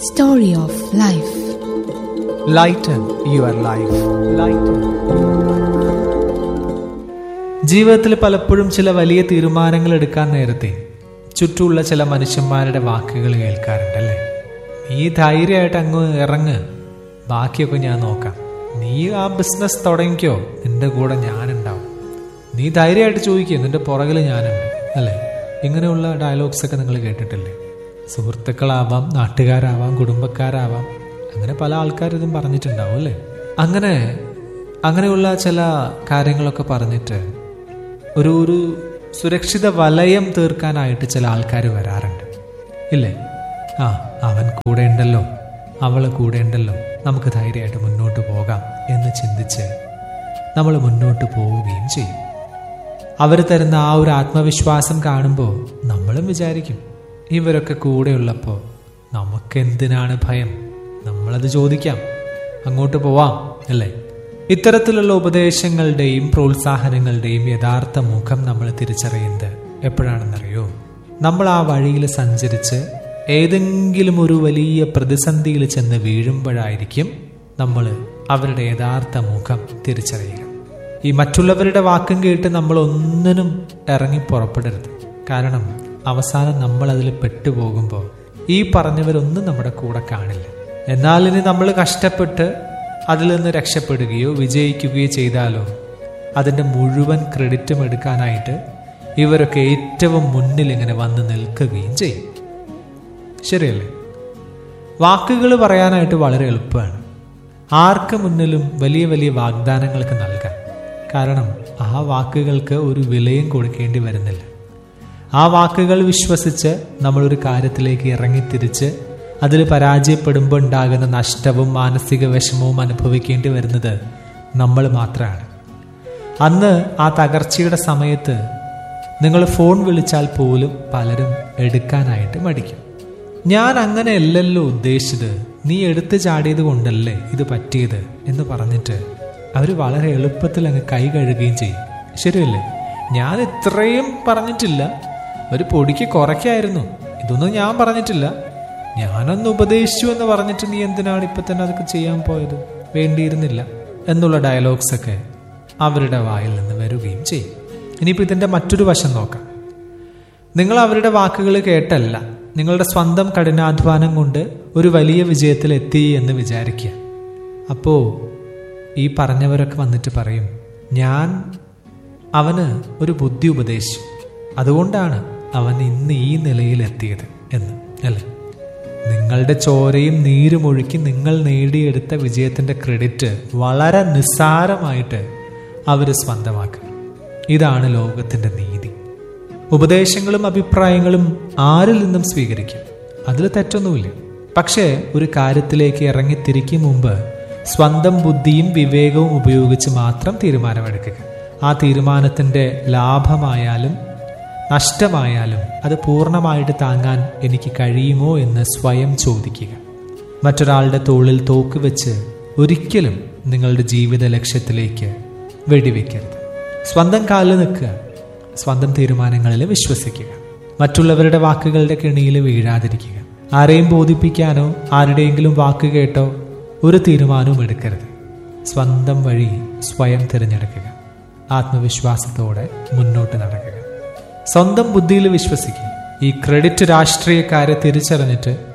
Story of Life. Lighten your life lighten ജീവിതത്തിൽ പലപ്പോഴും ചില വലിയ തീരുമാനങ്ങൾ എടുക്കാൻ നേരത്തെ ചുറ്റുമുള്ള ചില മനുഷ്യന്മാരുടെ വാക്കുകൾ കേൾക്കാറുണ്ടല്ലേ നീ ധൈര്യമായിട്ട് അങ്ങ് ഇറങ്ങ് ബാക്കിയൊക്കെ ഞാൻ നോക്കാം നീ ആ ബിസിനസ് തുടങ്ങിക്കോ നിന്റെ കൂടെ ഞാനുണ്ടാവും നീ ധൈര്യമായിട്ട് ചോദിക്കുക നിന്റെ പുറകിൽ ഞാനുണ്ട് അല്ലേ ഇങ്ങനെയുള്ള ഡയലോഗ്സ് ഒക്കെ നിങ്ങൾ കേട്ടിട്ടില്ലേ സുഹൃത്തുക്കളാവാം നാട്ടുകാരാവാം കുടുംബക്കാരാവാം അങ്ങനെ പല ആൾക്കാരും ഇതും പറഞ്ഞിട്ടുണ്ടാവും അല്ലേ അങ്ങനെ അങ്ങനെയുള്ള ചില കാര്യങ്ങളൊക്കെ പറഞ്ഞിട്ട് ഒരു ഒരു സുരക്ഷിത വലയം തീർക്കാനായിട്ട് ചില ആൾക്കാർ വരാറുണ്ട് ഇല്ലേ ആ അവൻ കൂടെ ഉണ്ടല്ലോ അവൾ കൂടെ ഉണ്ടല്ലോ നമുക്ക് ധൈര്യമായിട്ട് മുന്നോട്ട് പോകാം എന്ന് ചിന്തിച്ച് നമ്മൾ മുന്നോട്ട് പോവുകയും ചെയ്യും അവർ തരുന്ന ആ ഒരു ആത്മവിശ്വാസം കാണുമ്പോൾ നമ്മളും വിചാരിക്കും ഇവരൊക്കെ കൂടെയുള്ളപ്പോൾ നമുക്കെന്തിനാണ് ഭയം നമ്മളത് ചോദിക്കാം അങ്ങോട്ട് പോവാം അല്ലേ ഇത്തരത്തിലുള്ള ഉപദേശങ്ങളുടെയും പ്രോത്സാഹനങ്ങളുടെയും യഥാർത്ഥ മുഖം നമ്മൾ തിരിച്ചറിയുന്നത് എപ്പോഴാണെന്നറിയോ നമ്മൾ ആ വഴിയിൽ സഞ്ചരിച്ച് ഏതെങ്കിലും ഒരു വലിയ പ്രതിസന്ധിയിൽ ചെന്ന് വീഴുമ്പോഴായിരിക്കും നമ്മൾ അവരുടെ യഥാർത്ഥ മുഖം തിരിച്ചറിയുക ഈ മറ്റുള്ളവരുടെ വാക്കും കേട്ട് നമ്മൾ ഒന്നിനും ഇറങ്ങി പുറപ്പെടരുത് കാരണം അവസാനം നമ്മൾ അതിൽ പെട്ടുപോകുമ്പോൾ ഈ പറഞ്ഞവരൊന്നും നമ്മുടെ കൂടെ കാണില്ല എന്നാൽ ഇനി നമ്മൾ കഷ്ടപ്പെട്ട് അതിൽ നിന്ന് രക്ഷപ്പെടുകയോ വിജയിക്കുകയോ ചെയ്താലോ അതിൻ്റെ മുഴുവൻ ക്രെഡിറ്റും എടുക്കാനായിട്ട് ഇവരൊക്കെ ഏറ്റവും മുന്നിൽ ഇങ്ങനെ വന്ന് നിൽക്കുകയും ചെയ്യും ശരിയല്ലേ വാക്കുകൾ പറയാനായിട്ട് വളരെ എളുപ്പമാണ് ആർക്ക് മുന്നിലും വലിയ വലിയ വാഗ്ദാനങ്ങൾക്ക് നൽകാം കാരണം ആ വാക്കുകൾക്ക് ഒരു വിലയും കൊടുക്കേണ്ടി വരുന്നില്ല ആ വാക്കുകൾ വിശ്വസിച്ച് നമ്മളൊരു കാര്യത്തിലേക്ക് ഇറങ്ങിത്തിരിച്ച് അതിൽ പരാജയപ്പെടുമ്പോൾ ഉണ്ടാകുന്ന നഷ്ടവും മാനസിക വിഷമവും അനുഭവിക്കേണ്ടി വരുന്നത് നമ്മൾ മാത്രമാണ് അന്ന് ആ തകർച്ചയുടെ സമയത്ത് നിങ്ങൾ ഫോൺ വിളിച്ചാൽ പോലും പലരും എടുക്കാനായിട്ട് മടിക്കും ഞാൻ അങ്ങനെയല്ലല്ലോ ഉദ്ദേശിച്ചത് നീ എടുത്തു ചാടിയത് കൊണ്ടല്ലേ ഇത് പറ്റിയത് എന്ന് പറഞ്ഞിട്ട് അവർ വളരെ എളുപ്പത്തിൽ അങ്ങ് കൈ കഴുകുകയും ചെയ്യും ശരിയല്ലേ ഞാൻ ഇത്രയും പറഞ്ഞിട്ടില്ല ഒരു പൊടിക്ക് കുറയ്ക്കായിരുന്നു ഇതൊന്നും ഞാൻ പറഞ്ഞിട്ടില്ല ഞാനൊന്ന് ഉപദേശിച്ചു എന്ന് പറഞ്ഞിട്ട് നീ എന്തിനാണ് ഇപ്പൊ തന്നെ അതൊക്കെ ചെയ്യാൻ പോയത് വേണ്ടിയിരുന്നില്ല എന്നുള്ള ഡയലോഗ്സ് ഒക്കെ അവരുടെ വായിൽ നിന്ന് വരികയും ചെയ്യും ഇനിയിപ്പോൾ ഇതിന്റെ മറ്റൊരു വശം നോക്കാം നിങ്ങൾ അവരുടെ വാക്കുകൾ കേട്ടല്ല നിങ്ങളുടെ സ്വന്തം കഠിനാധ്വാനം കൊണ്ട് ഒരു വലിയ വിജയത്തിൽ എത്തി എന്ന് വിചാരിക്കുക അപ്പോൾ ഈ പറഞ്ഞവരൊക്കെ വന്നിട്ട് പറയും ഞാൻ അവന് ഒരു ബുദ്ധി ഉപദേശിച്ചു അതുകൊണ്ടാണ് അവൻ ഇന്ന് ഈ നിലയിൽ എത്തിയത് എന്ന് അല്ലേ നിങ്ങളുടെ ചോരയും നീരും ഒഴുക്കി നിങ്ങൾ നേടിയെടുത്ത വിജയത്തിന്റെ ക്രെഡിറ്റ് വളരെ നിസ്സാരമായിട്ട് അവർ സ്വന്തമാക്കുക ഇതാണ് ലോകത്തിന്റെ നീതി ഉപദേശങ്ങളും അഭിപ്രായങ്ങളും ആരിൽ നിന്നും സ്വീകരിക്കും അതിൽ തെറ്റൊന്നുമില്ല പക്ഷേ ഒരു കാര്യത്തിലേക്ക് ഇറങ്ങിത്തിരിക്കും മുമ്പ് സ്വന്തം ബുദ്ധിയും വിവേകവും ഉപയോഗിച്ച് മാത്രം തീരുമാനമെടുക്കുക ആ തീരുമാനത്തിന്റെ ലാഭമായാലും നഷ്ടമായാലും അത് പൂർണ്ണമായിട്ട് താങ്ങാൻ എനിക്ക് കഴിയുമോ എന്ന് സ്വയം ചോദിക്കുക മറ്റൊരാളുടെ തോളിൽ തോക്ക് വെച്ച് ഒരിക്കലും നിങ്ങളുടെ ജീവിത ലക്ഷ്യത്തിലേക്ക് വെടിവെക്കരുത് സ്വന്തം കാലിൽ നിൽക്കുക സ്വന്തം തീരുമാനങ്ങളിൽ വിശ്വസിക്കുക മറ്റുള്ളവരുടെ വാക്കുകളുടെ കെണിയിൽ വീഴാതിരിക്കുക ആരെയും ബോധിപ്പിക്കാനോ ആരുടെയെങ്കിലും വാക്ക് കേട്ടോ ഒരു തീരുമാനവും എടുക്കരുത് സ്വന്തം വഴി സ്വയം തിരഞ്ഞെടുക്കുക ആത്മവിശ്വാസത്തോടെ മുന്നോട്ട് നടക്കുക സ്വന്തം ബുദ്ധിയിൽ വിശ്വസിക്കുക ഈ ക്രെഡിറ്റ് രാഷ്ട്രീയക്കാരെ തിരിച്ചറിഞ്ഞിട്ട്